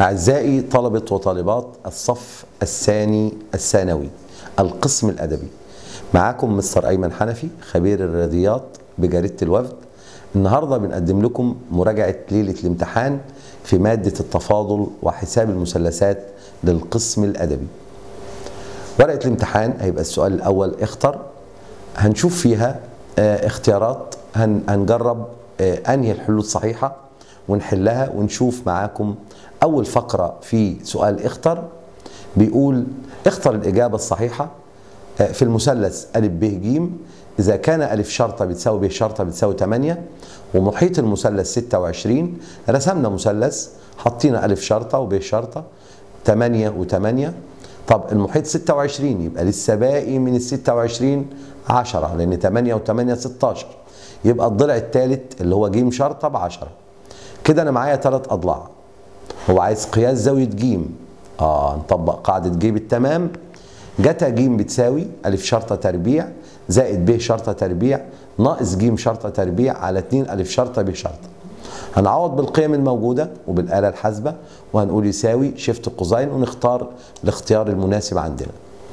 أعزائي طلبة وطالبات الصف الثاني الثانوي القسم الأدبي معاكم مستر أيمن حنفي خبير الرياضيات بجريدة الوفد النهاردة بنقدم لكم مراجعة ليلة الامتحان في مادة التفاضل وحساب المثلثات للقسم الأدبي ورقة الامتحان هيبقى السؤال الأول اختر هنشوف فيها اه اختيارات هن هنجرب اه أنهي الحلول الصحيحة ونحلها ونشوف معاكم أول فقرة في سؤال اختر بيقول اختر الإجابة الصحيحة في المثلث أ ب ج إذا كان أ شرطة بتساوي ب شرطة بتساوي 8 ومحيط المثلث 26 رسمنا مثلث حطينا أ شرطة وب شرطة 8 و8 طب المحيط 26 يبقى لسه باقي من ال 26 10 لأن 8 و8 16 يبقى الضلع الثالث اللي هو ج شرطة ب 10 كده أنا معايا ثلاث أضلاع هو عايز قياس زاوية ج اه نطبق قاعدة ج بالتمام جتا ج بتساوي أ شرطة تربيع زائد ب شرطة تربيع ناقص ج شرطة تربيع على 2 أ شرطة ب شرطة هنعوض بالقيم الموجودة وبالآلة الحاسبة وهنقول يساوي شيفت قوسين ونختار الاختيار المناسب عندنا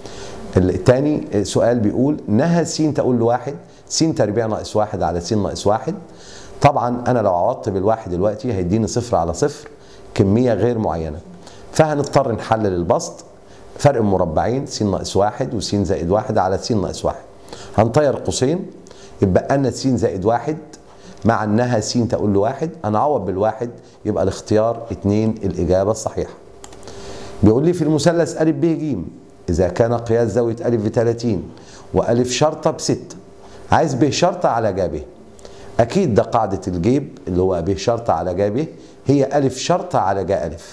الثاني سؤال بيقول نهى س تقول لواحد س تربيع ناقص واحد على س ناقص واحد طبعا انا لو عوضت بالواحد دلوقتي هيديني صفر على صفر كمية غير معينة فهنضطر نحلل البسط فرق مربعين س ناقص واحد وس زائد واحد على س ناقص واحد هنطير قوسين يبقى لنا س زائد واحد مع انها س تقول لواحد هنعوض بالواحد يبقى الاختيار اتنين الاجابة الصحيحة بيقول لي في المثلث أ ب ج إذا كان قياس زاوية أ ب 30 وأ شرطة ب 6 عايز ب شرطة على ج ب أكيد ده قاعدة الجيب اللي هو ب شرطة على ج ب هي أ شرطة على ج أ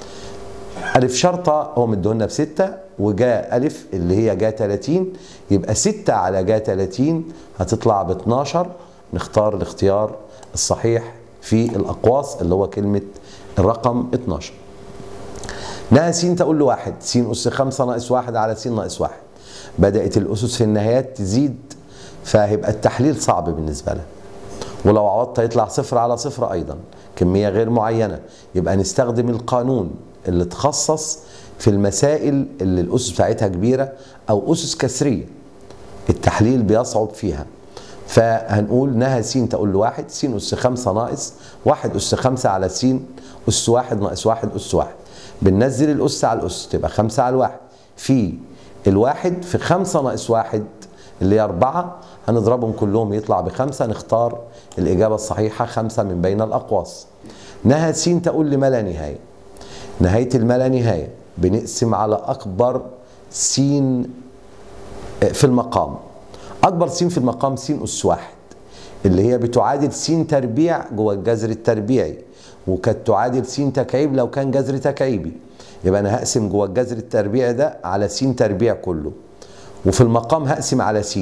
أ شرطة هو مديهولنا بستة وجا أ اللي هي جا 30 يبقى 6 على جا 30 هتطلع ب 12 نختار الاختيار الصحيح في الأقواس اللي هو كلمة الرقم 12 نهى س تقول له واحد س أس 5 ناقص واحد على س ناقص واحد بدأت الأسس في النهايات تزيد فهيبقى التحليل صعب بالنسبة لها ولو عوضت يطلع صفر على صفر أيضا كمية غير معينة يبقى نستخدم القانون اللي تخصص في المسائل اللي الأسس بتاعتها كبيرة أو أسس كسرية التحليل بيصعب فيها فهنقول نهى س تقول له واحد س أس خمسة ناقص واحد أس خمسة على س أس واحد ناقص واحد أس واحد بننزل الأس على الأس تبقى خمسة على الواحد في الواحد في خمسة ناقص واحد اللي هي أربعة هنضربهم كلهم يطلع بخمسة نختار الإجابة الصحيحة خمسة من بين الأقواس نهى س تقول لما لا نهاية نهاية الما لا نهاية بنقسم على أكبر س في المقام أكبر س في المقام س أس واحد اللي هي بتعادل س تربيع جوه الجذر التربيعي وكانت تعادل س تكعيب لو كان جذر تكعيبي يبقى أنا هقسم جوه الجذر التربيعي ده على س تربيع كله وفي المقام هقسم على س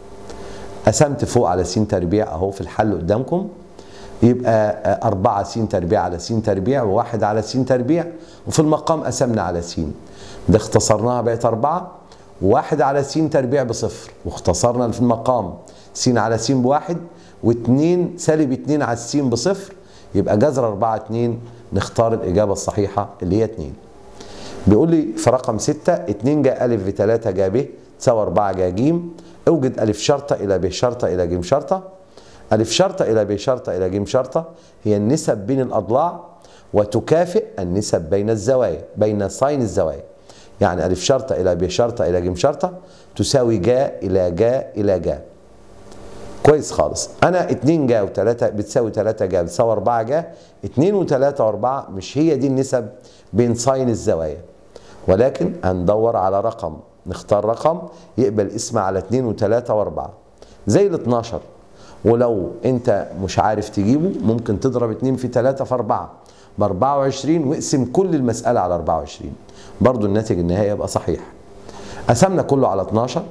قسمت فوق على س تربيع أهو في الحل قدامكم يبقى أربعة س تربيع على س تربيع وواحد على س تربيع وفي المقام قسمنا على س ده اختصرناها بقت أربعة وواحد على س تربيع بصفر واختصرنا في المقام س على س بواحد واتنين سالب اتنين على الس بصفر يبقى جذر أربعة اتنين نختار الإجابة الصحيحة اللي هي اتنين بيقول لي في رقم ستة اتنين جا ألف بتلاتة جا ب تساوي أربعة جا ج اوجد ألف شرطة إلى ب شرطة إلى ج شرطة ألف شرطة إلى ب شرطة إلى ج شرطة هي النسب بين الأضلاع وتكافئ النسب بين الزوايا بين ساين الزوايا يعني ألف شرطة إلى ب شرطة إلى ج شرطة تساوي جا إلى جا إلى جا كويس خالص أنا 2 جا و3 بتساوي 3 جا بتساوي 4 جا 2 و3 و4 مش هي دي النسب بين ساين الزوايا ولكن هندور على رقم نختار رقم يقبل اسم على 2 و3 و4 زي ال 12 ولو انت مش عارف تجيبه ممكن تضرب 2 في 3 في 4 ب 24 واقسم كل المسألة على 24 برضو الناتج النهائي يبقى صحيح قسمنا كله على 12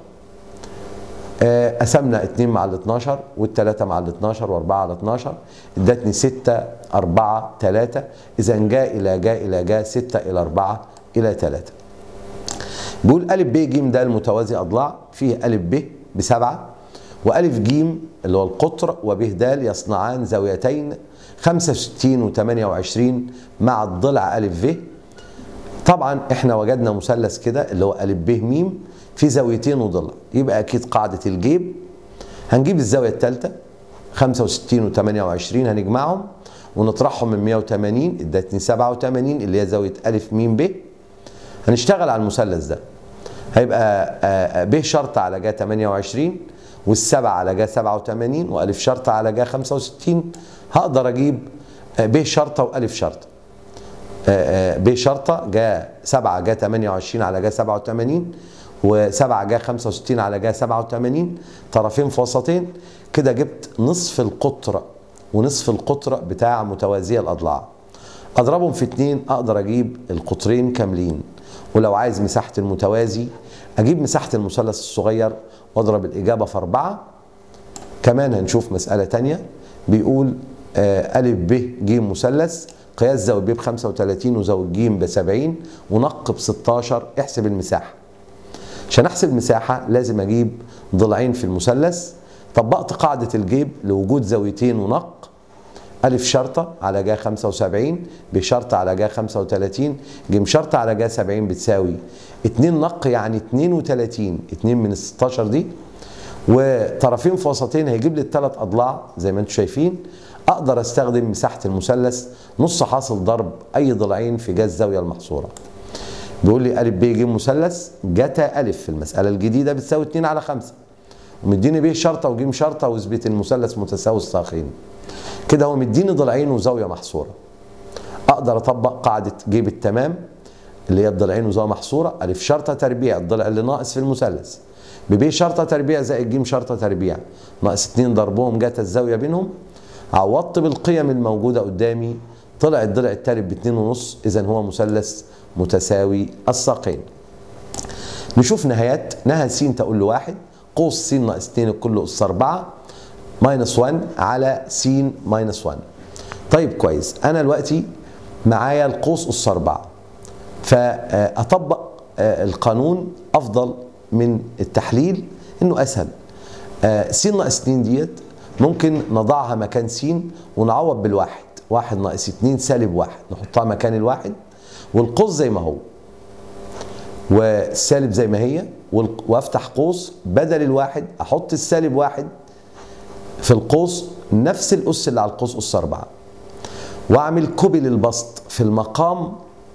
قسمنا 2 مع ال 12 والثلاثة مع ال 12 و4 على 12 ادتني 6 4 3 اذا جاء الى جاء الى جاء 6 الى 4 الى 3 بيقول أ ب ج ده المتوازي أضلاع فيه أ ب بسبعة وألف ج اللي هو القطر وب د يصنعان زاويتين 65 و28 مع الضلع أ ف طبعا احنا وجدنا مثلث كده اللي هو أ ب م في زاويتين وضلع يبقى أكيد قاعدة الجيب هنجيب الزاوية الثالثة 65 و28 هنجمعهم ونطرحهم من 180 ادتني 87 اللي هي زاوية أ م ب هنشتغل على المثلث ده هيبقى ب شرطة على جا 28 والسبعة على جا 87 وألف شرطة على جا 65 هقدر أجيب ب شرطة وألف شرطة ب شرطة جا 7 جا 28 على جا 87 و7 جا 65 على جا 87 طرفين في وسطين كده جبت نصف القطر ونصف القطر بتاع متوازية الأضلاع أضربهم في اتنين أقدر أجيب القطرين كاملين ولو عايز مساحة المتوازي أجيب مساحة المثلث الصغير واضرب الإجابة في أربعة كمان هنشوف مسألة تانية بيقول أ ب ج مثلث قياس زاوية ب ب 35 وزاوية ج ب 70 ونق ب 16 احسب المساحة عشان احسب المساحة لازم اجيب ضلعين في المثلث طبقت قاعدة الجيب لوجود زاويتين ونق ألف شرطة على جا 75 ب شرطة على جا 35 ج شرطة على جا 70 بتساوي 2 نق يعني 32 2 من ال 16 دي وطرفين في وسطين هيجيب لي الثلاث أضلاع زي ما انتم شايفين أقدر أستخدم مساحة المثلث نص حاصل ضرب أي ضلعين في جا الزاوية المحصورة بيقول لي أ ب ج مثلث جتا أ في المسألة الجديدة بتساوي 2 على 5 ومديني ب شرطة وج شرطة واثبت المثلث متساوي الساقين كده هو مديني ضلعين وزاويه محصوره اقدر اطبق قاعده جيب التمام اللي هي الضلعين وزاويه محصوره الف شرطه تربيع الضلع اللي ناقص في المثلث بب شرطه تربيع زائد ج شرطه تربيع ناقص 2 ضربهم جت الزاويه بينهم عوضت بالقيم الموجوده قدامي طلع الضلع التالت ب 2 ونص اذا هو مثلث متساوي الساقين نشوف نهايات نهى س تقول له واحد قوس س ناقص 2 الكل اس 4 ماينس 1 على س ماينس 1 طيب كويس انا دلوقتي معايا القوس اس 4 فاطبق القانون افضل من التحليل انه اسهل س ناقص 2 ديت ممكن نضعها مكان س ونعوض بالواحد واحد ناقص 2 سالب واحد نحطها مكان الواحد والقوس زي ما هو والسالب زي ما هي وافتح قوس بدل الواحد احط السالب واحد في القوس نفس الأس اللي على القوس أس 4 وأعمل كوبي للبسط في المقام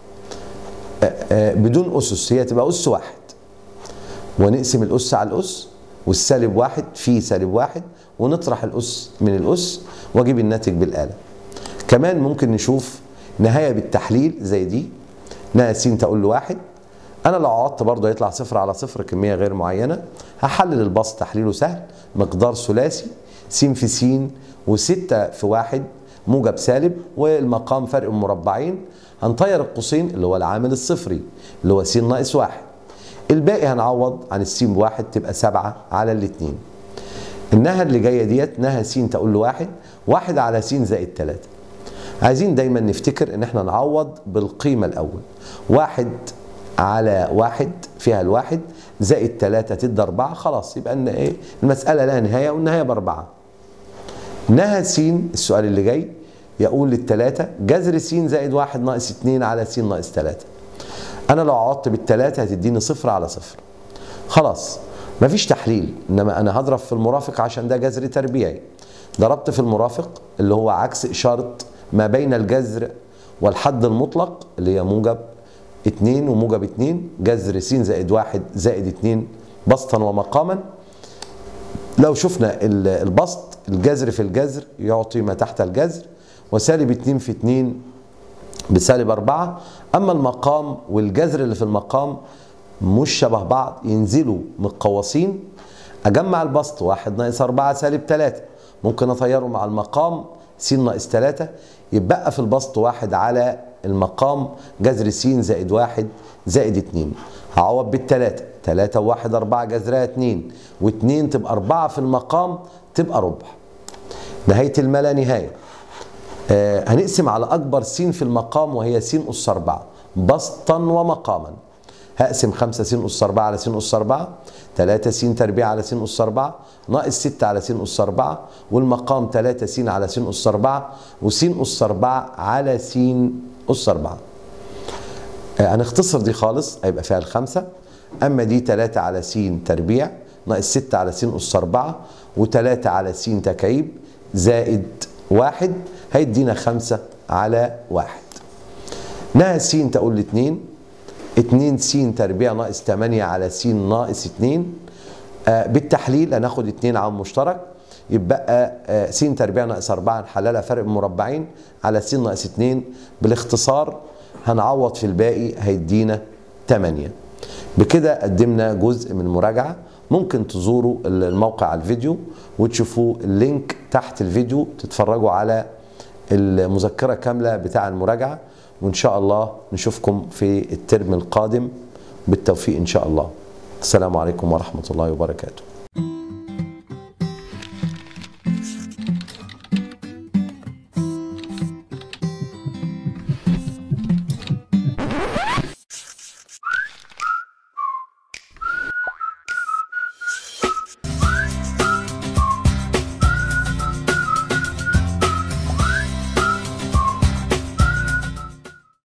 بدون أسس هي تبقى أس واحد ونقسم الأس على الأس والسالب واحد في سالب واحد ونطرح الأس من الأس وأجيب الناتج بالآلة كمان ممكن نشوف نهاية بالتحليل زي دي نهاية س تقول له واحد أنا لو عوضت برضه هيطلع صفر على صفر كمية غير معينة هحلل البسط تحليله سهل مقدار ثلاثي س في س وستة في واحد موجب سالب والمقام فرق مربعين هنطير القوسين اللي هو العامل الصفري اللي هو س ناقص واحد الباقي هنعوض عن السين بواحد تبقى سبعة على الاتنين النهى اللي جاية ديت نهى س تقول له واحد واحد على س زائد تلاتة عايزين دايما نفتكر ان احنا نعوض بالقيمة الاول واحد على واحد فيها الواحد زائد تلاتة تدي أربعة خلاص يبقى ان ايه المسألة لها نهاية والنهاية بأربعة نهى س السؤال اللي جاي يقول للتلاتة جذر س زائد واحد ناقص اتنين على س ناقص تلاتة أنا لو عوضت بالتلاتة هتديني صفر على صفر خلاص مفيش تحليل إنما أنا هضرب في المرافق عشان ده جذر تربيعي ضربت في المرافق اللي هو عكس إشارة ما بين الجذر والحد المطلق اللي هي موجب اتنين وموجب اتنين جذر س زائد واحد زائد اتنين بسطا ومقاما لو شفنا البسط الجذر في الجذر يعطي ما تحت الجذر وسالب 2 في 2 بسالب 4 اما المقام والجذر اللي في المقام مش شبه بعض ينزلوا من القواسين اجمع البسط 1 ناقص 4 سالب 3 ممكن اطيره مع المقام س ناقص 3 يبقى في البسط 1 على المقام جذر س زائد 1 زائد 2 هعوض بالثلاثة 3 و1 4 جذرها 2 و2 تبقى 4 في المقام تبقى ربع نهاية الملا نهاية آه هنقسم على أكبر س في المقام وهي س أس 4 بسطا ومقاما هقسم 5 س أس 4 على س أس 4 3 س تربيع على س أس 4 ناقص 6 على س أس 4 والمقام 3 س على س أس 4 وس أس 4 على س أس 4 هنختصر دي خالص هيبقى فيها الخمسة أما دي 3 على س تربيع ناقص 6 على س أس 4 و3 على س تكعيب زائد واحد هيدينا خمسة على واحد ناقص س تقول لي 2 2 س تربيع ناقص 8 على س ناقص 2 آه بالتحليل هناخد 2 عام مشترك يبقى آه س تربيع ناقص 4 نحللها فرق مربعين على س ناقص 2 بالاختصار هنعوض في الباقي هيدينا 8 بكده قدمنا جزء من مراجعة ممكن تزوروا الموقع على الفيديو وتشوفوا اللينك تحت الفيديو تتفرجوا على المذكرة كاملة بتاع المراجعة وإن شاء الله نشوفكم في الترم القادم بالتوفيق إن شاء الله السلام عليكم ورحمة الله وبركاته